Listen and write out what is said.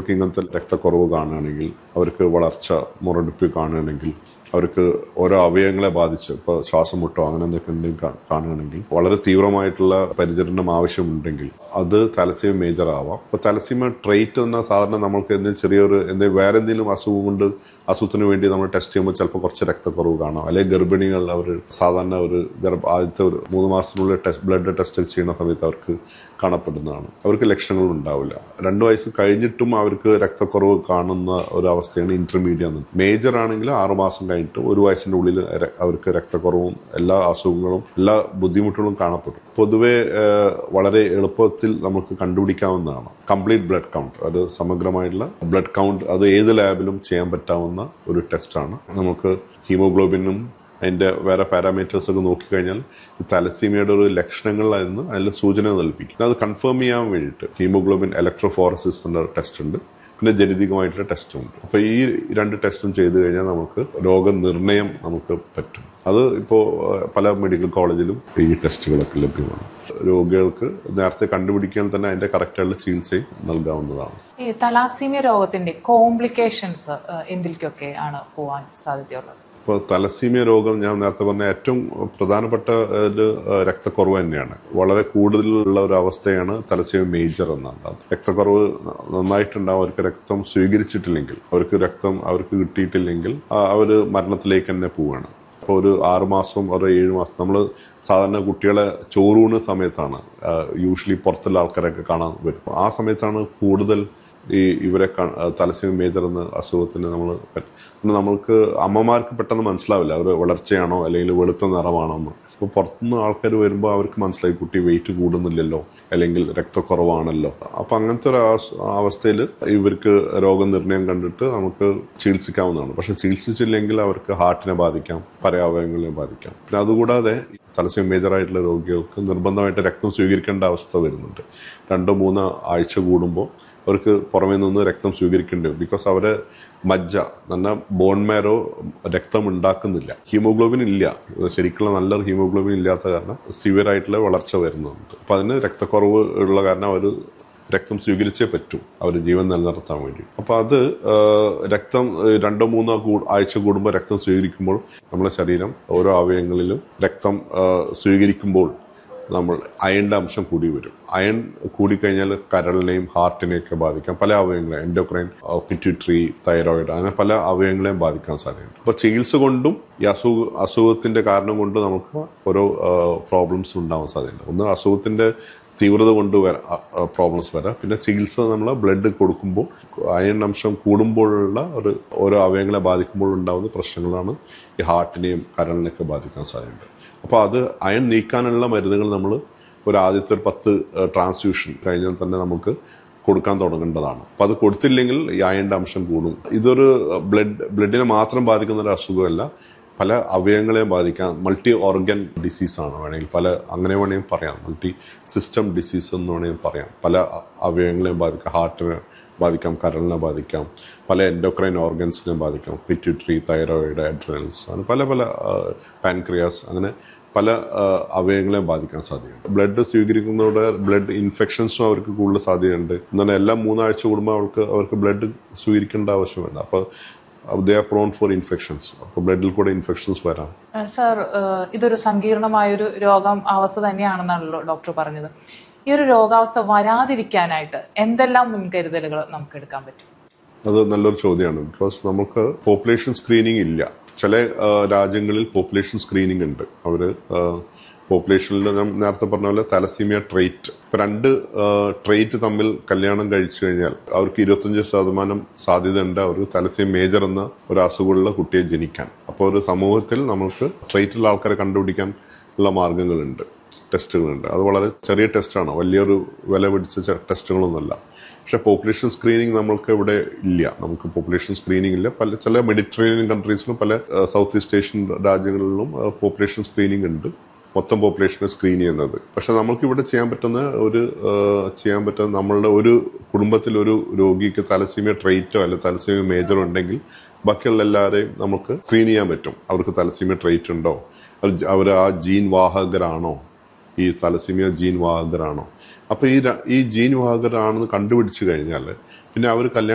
അവർക്ക് ഇങ്ങനത്തെ രക്തക്കുറവ് കാണുകയാണെങ്കിൽ അവർക്ക് വളർച്ച മുരടിപ്പ് കാണുകയാണെങ്കിൽ അവർക്ക് ഓരോ അവയവങ്ങളെ ബാധിച്ച് ഇപ്പോൾ ശ്വാസം മുട്ടോ അങ്ങനെ എന്തൊക്കെ ഉണ്ടെങ്കിൽ കാ- കാണുകയാണെങ്കിൽ വളരെ തീവ്രമായിട്ടുള്ള പരിചരണം ആവശ്യമുണ്ടെങ്കിൽ അത് തലസീമ മേജർ ആവാം അപ്പോൾ തലസീമ ട്രേറ്റ് എന്ന സാധാരണ നമ്മൾക്ക് എന്തെങ്കിലും ചെറിയൊരു എന്തെങ്കിലും വേറെ എന്തെങ്കിലും അസുഖം കൊണ്ട് അസുഖത്തിന് വേണ്ടി നമ്മൾ ടെസ്റ്റ് ചെയ്യുമ്പോൾ ചിലപ്പോൾ കുറച്ച് രക്തക്കുറവ് കാണാം അല്ലെങ്കിൽ ഗർഭിണികൾ അവർ സാധാരണ ഒരു ഗർഭ ആദ്യത്തെ ഒരു മൂന്ന് മാസത്തിനുള്ളിൽ ടെസ്റ്റ് ബ്ലഡ് ടെസ്റ്റ് ചെയ്യുന്ന സമയത്ത് അവർക്ക് കാണപ്പെടുന്നതാണ് അവർക്ക് ലക്ഷണങ്ങൾ ഉണ്ടാവില്ല രണ്ട് വയസ്സ് കഴിഞ്ഞിട്ടും അവർക്ക് രക്തക്കുറവ് കാണുന്ന ഒരു അവസ്ഥയാണ് ഇന്റർമീഡിയറ്റ് മേജർ ആണെങ്കിൽ ആറുമാസം കഴിഞ്ഞിട്ട് ഒരു വയസ്സിന്റെ ഉള്ളിൽ ര- അവർക്ക് രക്തക്കുറവും എല്ലാ അസുഖങ്ങളും എല്ലാ ബുദ്ധിമുട്ടുകളും കാണപ്പെടും പൊതുവെ ഏഹ്, വളരെ എളുപ്പത്തിൽ നമുക്ക് കണ്ടുപിടിക്കാവുന്നതാണ് കംപ്ലീറ്റ് ബ്ലഡ് കൗണ്ട് അത് സമഗ്രമായിട്ടുള്ള ബ്ലഡ് കൗണ്ട് അത് ഏത് ലാബിലും ചെയ്യാൻ പറ്റാവുന്ന ഒരു ടെസ്റ്റാണ് നമുക്ക് ഹീമോഗ്ലോബിനും അതിന്റെ വേറെ പാരാമീറ്റേഴ്സ് ഒക്കെ നോക്കിക്കഴിഞ്ഞാൽ ഇത് തലസീമിയയുടെ ഒരു ലക്ഷണങ്ങളായിരുന്നു അതിൽ സൂചന നൽകിക്കും അത് കൺഫേം ചെയ്യാൻ വേണ്ടിയിട്ട് ഹീമോഗ്ലോബിൻ ഇലക്ട്രോഫോറസിസ് എന്ന ടെസ്റ്റ് ഉണ്ട് പിന്നെ ജനിതകമായിട്ടുള്ള ടെസ്റ്റും ഉണ്ട് അപ്പൊ ഈ രണ്ട് ടെസ്റ്റും ചെയ്തു കഴിഞ്ഞാൽ നമുക്ക് രോഗനിർണയം നമുക്ക് പറ്റും അത് ഇപ്പോൾ പല മെഡിക്കൽ കോളേജിലും ഈ ടെസ്റ്റുകളൊക്കെ ലഭ്യമാണ് രോഗികൾക്ക് നേരത്തെ കണ്ടുപിടിക്കാൻ തന്നെ അതിന്റെ കറക്റ്റായിട്ടുള്ള ചികിത്സയും നൽകാവുന്നതാണ് ഈ തലാസീമിയ രോഗത്തിന്റെ കോംപ്ലിക്കേഷൻസ് എന്തിലേക്കൊക്കെ ആണ് പോവാൻ സാധ്യതയുള്ളത് ഇപ്പോൾ തലസീമിയ രോഗം ഞാൻ നേരത്തെ പറഞ്ഞ ഏറ്റവും പ്രധാനപ്പെട്ട ഒരു ഏഹ്, രക്തക്കുറവ് തന്നെയാണ് വളരെ കൂടുതലുള്ള ഒരു അവസ്ഥയാണ് തലസീമിയ മേജർ എന്നാണ് രക്തക്കുറവ് നന്നായിട്ടുണ്ടാവും അവർക്ക് രക്തം സ്വീകരിച്ചിട്ടില്ലെങ്കിൽ അവർക്ക് രക്തം അവർക്ക് കിട്ടിയിട്ടില്ലെങ്കിൽ അവർ മരണത്തിലേക്ക് തന്നെ പോവുകയാണ് അപ്പോൾ ഒരു ആറ് മാസം ഒരു ഏഴ് മാസം നമ്മൾ സാധാരണ കുട്ടികളെ ചോറൂണ് സമയത്താണ് യൂഷ്വലി പുറത്തുള്ള ആൾക്കാരൊക്കെ കാണാൻ വരും ആ സമയത്താണ് കൂടുതൽ ഈ ഇവരെ തലസീമ മേജർ എന്ന അസുഖത്തിന് നമ്മൾ നമ്മൾക്ക് അമ്മമാർക്ക് പെട്ടെന്ന് മനസ്സിലാവില്ല അവർ വളർച്ചയാണോ അല്ലെങ്കിൽ വെളുത്ത നിറമാണോ എന്ന് അപ്പോൾ പുറത്തുനിന്ന് ആൾക്കാർ വരുമ്പോൾ അവർക്ക് മനസ്സിലായി കുട്ടി വെയിറ്റ് കൂടുന്നില്ലല്ലോ അല്ലെങ്കിൽ രക്തക്കുറവാണല്ലോ അപ്പൊ അങ്ങനത്തെ ഒരു അവസ്ഥയിൽ ഇവർക്ക് രോഗനിർണയം കണ്ടിട്ട് നമുക്ക് ചികിത്സിക്കാവുന്നതാണ് പക്ഷെ ചികിത്സിച്ചില്ലെങ്കിൽ അവർക്ക് ഹാർട്ടിനെ ബാധിക്കാം പല അവയവങ്ങളെ ബാധിക്കാം പിന്നെ അതുകൂടാതെ തലസ്യം മേജറായിട്ടുള്ള രോഗികൾക്ക് നിർബന്ധമായിട്ട് രക്തം സ്വീകരിക്കേണ്ട അവസ്ഥ വരുന്നുണ്ട് രണ്ടോ മൂന്നോ ആഴ്ച കൂടുമ്പോൾ അവർക്ക് പുറമേ നിന്ന് രക്തം സ്വീകരിക്കേണ്ടി വരും ബിക്കോസ് അവരെ മജ്ജ നല്ല ബോൺ മാരോ രക്തം ഉണ്ടാക്കുന്നില്ല ഹീമോഗ്ലോബിൻ ഇല്ല ശരിക്കുള്ള നല്ല ഹീമോഗ്ലോബിൻ ഇല്ലാത്ത കാരണം സിവിയർ ആയിട്ടുള്ള വളർച്ച വരുന്നുണ്ട് അപ്പൊ അതിന് രക്തക്കുറവ് ഉള്ള കാരണം അവർ രക്തം സ്വീകരിച്ചേ പറ്റൂ അവർ ജീവൻ നിലനിർത്താൻ വേണ്ടി അപ്പൊ അത് ആ, രക്തം ആ, രണ്ടോ മൂന്നോ കൂ- ആഴ്ച കൂടുമ്പോൾ രക്തം സ്വീകരിക്കുമ്പോൾ നമ്മുടെ ശരീരം ഓരോ അവയവങ്ങളിലും രക്തം ആ, സ്വീകരിക്കുമ്പോൾ നമ്മൾ അയണിന്റെ അംശം കൂടി വരും അയൺ കൂടിക്കഴിഞ്ഞാൽ കരളിനെയും ഹാർട്ടിനെയൊക്കെ ബാധിക്കാം പല അവയവങ്ങളെയും എൻഡോക്രൈൻ പിറ്റ്യൂട്ടറി തൈറോയിഡ് അങ്ങനെ പല അവയവങ്ങളെയും ബാധിക്കാൻ സാധ്യതയുണ്ട് അപ്പൊ ചികിത്സ കൊണ്ടും ഈ അസുഖ അസുഖത്തിന്റെ കാരണം കൊണ്ട് നമുക്ക് ഓരോ പ്രോബ്ലംസ് ഉണ്ടാവാൻ സാധ്യതയുണ്ട് ഒന്ന് അസുഖത്തിന്റെ തീവ്രത കൊണ്ട് വരാം പ്രോബ്ലംസ് വരാം പിന്നെ ചികിത്സ നമ്മൾ ബ്ലഡ് കൊടുക്കുമ്പോൾ അയൺ അംശം കൂടുമ്പോഴുള്ള ഒരു ഓരോ അവയവങ്ങളെ ബാധിക്കുമ്പോൾ ഉണ്ടാകുന്ന പ്രശ്നങ്ങളാണ് ഈ ഹാർട്ടിനെയും കരളിനെയൊക്കെ ബാധിക്കാൻ സാധ്യതയുണ്ട് അപ്പോൾ അത് അയൺ നീക്കാനുള്ള മരുന്നുകൾ നമ്മൾ ഒരു ആദ്യത്തെ ഒരു പത്ത് ട്രാൻസ്ഫ്യൂഷൻ കഴിഞ്ഞാൽ തന്നെ നമുക്ക് കൊടുക്കാൻ തുടങ്ങേണ്ടതാണ് അപ്പൊ അത് കൊടുത്തില്ലെങ്കിൽ ഈ അയണിന്റെ അംശം കൂടും ഇതൊരു ബ്ലഡ് ബ്ലഡിനെ മാത്രം ബാധിക്കുന്ന ഒരു അസുഖമല്ല പല അവയവങ്ങളെയും ബാധിക്കാം മൾട്ടി ഓർഗൻ ഡിസീസ് ആണ് വേണമെങ്കിൽ പല അങ്ങനെ വേണമെങ്കിൽ പറയാം മൾട്ടി സിസ്റ്റം ഡിസീസ് എന്ന് വേണമെങ്കിൽ പറയാം പല അ- അവയവങ്ങളെയും ബാധിക്കാം ഹാർട്ടിനെ ബാധിക്കാം കരളിനെ ബാധിക്കാം പല എൻഡോക്രൈൻ ഓർഗൻസിനെ ബാധിക്കാം പിറ്റ്യൂട്ടറി തൈറോയിഡ് അഡ്രനൽസ് അങ്ങനെ പല പല പാൻക്രിയാസ് അങ്ങനെ പല ആ, അവയവങ്ങളെയും ബാധിക്കാൻ സാധ്യതയുണ്ട് ബ്ലഡ് സ്വീകരിക്കുന്നതോടെ ബ്ലഡ് ഇൻഫെക്ഷൻസും അവർക്ക് കൂടുതൽ സാധ്യതയുണ്ട് എന്നാൽ എല്ലാ മൂന്നാഴ്ച കൂടുമ്പോൾ അവർക്ക് അവർക്ക് ബ്ലഡ് സ്വീകരിക്കേണ്ട ആവശ്യമില്ല അപ്പോൾ they are prone for infections അപ്പോൾ ബ്ലഡിൽ കൂടെ ഇൻഫെക്ഷൻസ് വരാം സർ ഇതൊരു സങ്കീർണമായൊരു രോഗം അവസ്ഥ തന്നെയാണെന്നാണല്ലോ ഡോക്ടർ പറഞ്ഞത് ഈ ഒരു രോഗാവസ്ഥ വരാതിരിക്കാനായിട്ട് എന്തെല്ലാം മുൻകരുതലുകൾ നമുക്ക് എടുക്കാൻ പറ്റും അത് നല്ലൊരു ചോദ്യമാണ് ബിക്കോസ് നമുക്ക് പോപ്പുലേഷൻ സ്ക്രീനിങ് ഇല്ല ചില ആ, രാജ്യങ്ങളിൽ പോപ്പുലേഷൻ സ്ക്രീനിങ് ഉണ്ട് അവര് പോപ്പുലേഷനിൽ ഞാൻ നേരത്തെ പറഞ്ഞ പോലെ തലസീമിയ ട്രേറ്റ് ഇപ്പൊ രണ്ട് ട്രേറ്റ് തമ്മിൽ കല്യാണം കഴിച്ചു കഴിഞ്ഞാൽ അവർക്ക് ഇരുപത്തഞ്ച് ശതമാനം സാധ്യതയുണ്ട് അവർക്ക് തലസീം മേജർ എന്ന ഒരു അസുഖമുള്ള കുട്ടിയെ ജനിക്കാൻ അപ്പോൾ ഒരു സമൂഹത്തിൽ നമുക്ക് ട്രേറ്റുള്ള ആൾക്കാരെ കണ്ടുപിടിക്കാൻ ഉള്ള മാർഗങ്ങളുണ്ട് ടെസ്റ്റുകളുണ്ട് അത് വളരെ ചെറിയ ടെസ്റ്റാണ് വലിയൊരു വില പിടിച്ച ചെ- ടെസ്റ്റുകളൊന്നുമല്ല പക്ഷെ പോപ്പുലേഷൻ സ്ക്രീനിങ് നമ്മൾക്ക് ഇവിടെ ഇല്ല നമുക്ക് പോപ്പുലേഷൻ സ്ക്രീനിങ് ഇല്ല പല ചില മെഡിറ്ററേനിയൻ കൺട്രീസിലും പല സൗത്ത് ഈസ്റ്റ് ഏഷ്യൻ രാജ്യങ്ങളിലും പോപ്പുലേഷൻ സ്ക്രീനിങ് ഉണ്ട് മൊത്തം പോപ്പുലേഷനെ സ്ക്രീൻ ചെയ്യുന്നത് പക്ഷെ നമുക്ക് ഇവിടെ ചെയ്യാൻ പറ്റുന്ന ഒരു ആ, ചെയ്യാൻ പറ്റുന്ന നമ്മളുടെ ഒരു കുടുംബത്തിൽ ഒരു രോഗിക്ക് തലസീമിയ ട്രേറ്റോ അല്ലെ തലസീമിയ മേജറോ ഉണ്ടെങ്കിൽ ബാക്കിയുള്ള എല്ലാവരെയും നമുക്ക് സ്ക്രീൻ ചെയ്യാൻ പറ്റും അവർക്ക് തലസീമിയ ട്രേറ്റ് ഉണ്ടോ അവർ ആ ജീൻ വാഹകരാണോ ഈ തലസീമിയ ജീൻ വാഹകരാണോ അപ്പൊ ഈ ര- ഈ ജീൻ വാഹകരാണെന്ന് കണ്ടുപിടിച്ചു കഴിഞ്ഞാൽ പിന്നെ അവർ കല്യാണം